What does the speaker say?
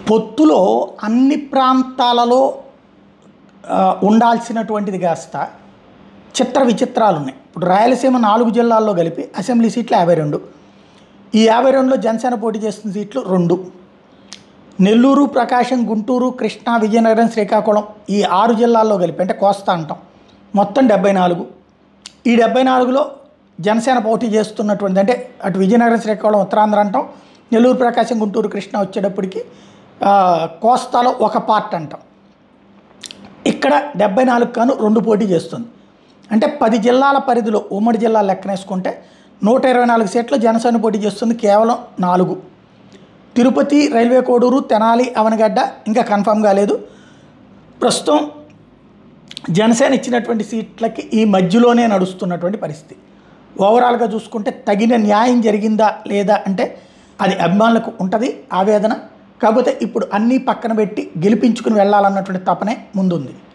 పొత్తులో అన్ని ప్రాంతాలలో ఆ, ఉండాల్సినటువంటిది కాస్త చిత్ర విచిత్రాలు ఉన్నాయి ఇప్పుడు రాయలసీమ నాలుగు జిల్లాల్లో కలిపి అసెంబ్లీ సీట్లు యాభై రెండు ఈ యాభై రెండులో జనసేన పోటీ చేస్తున్న సీట్లు రెండు నెల్లూరు ప్రకాశం గుంటూరు కృష్ణా విజయనగరం శ్రీకాకుళం ఈ ఆరు జిల్లాల్లో కలిపి అంటే కోస్తా అంటాం మొత్తం డెబ్బై నాలుగు ఈ డెబ్బై నాలుగులో జనసేన పోటీ చేస్తున్నటువంటి అంటే అటు విజయనగరం శ్రీకాకుళం ఉత్తరాంధ్ర అంటాం నెల్లూరు ప్రకాశం గుంటూరు కృష్ణా వచ్చేటప్పటికి ఆ, కోస్తాలో ఒక పార్ట్ అంటాం ఇక్కడ డెబ్బై నాలుగు కాను రెండు పోటీ చేస్తుంది అంటే పది జిల్లాల పరిధిలో ఉమ్మడి జిల్లా లెక్కనేసుకుంటే నూట ఇరవై నాలుగు సీట్లు జనసేన పోటీ చేస్తుంది కేవలం నాలుగు తిరుపతి రైల్వే కోడూరు తెనాలి అవనగడ్డ ఇంకా కన్ఫర్మ్ కాలేదు ప్రస్తుతం జనసేన ఇచ్చినటువంటి సీట్లకి ఈ మధ్యలోనే నడుస్తున్నటువంటి పరిస్థితి ఓవరాల్గా చూసుకుంటే తగిన న్యాయం జరిగిందా లేదా అంటే అది అభిమానులకు ఉంటుంది ఆవేదన కాకపోతే ఇప్పుడు అన్నీ పక్కన పెట్టి గెలిపించుకుని వెళ్ళాలన్నటువంటి తపనే ముందుంది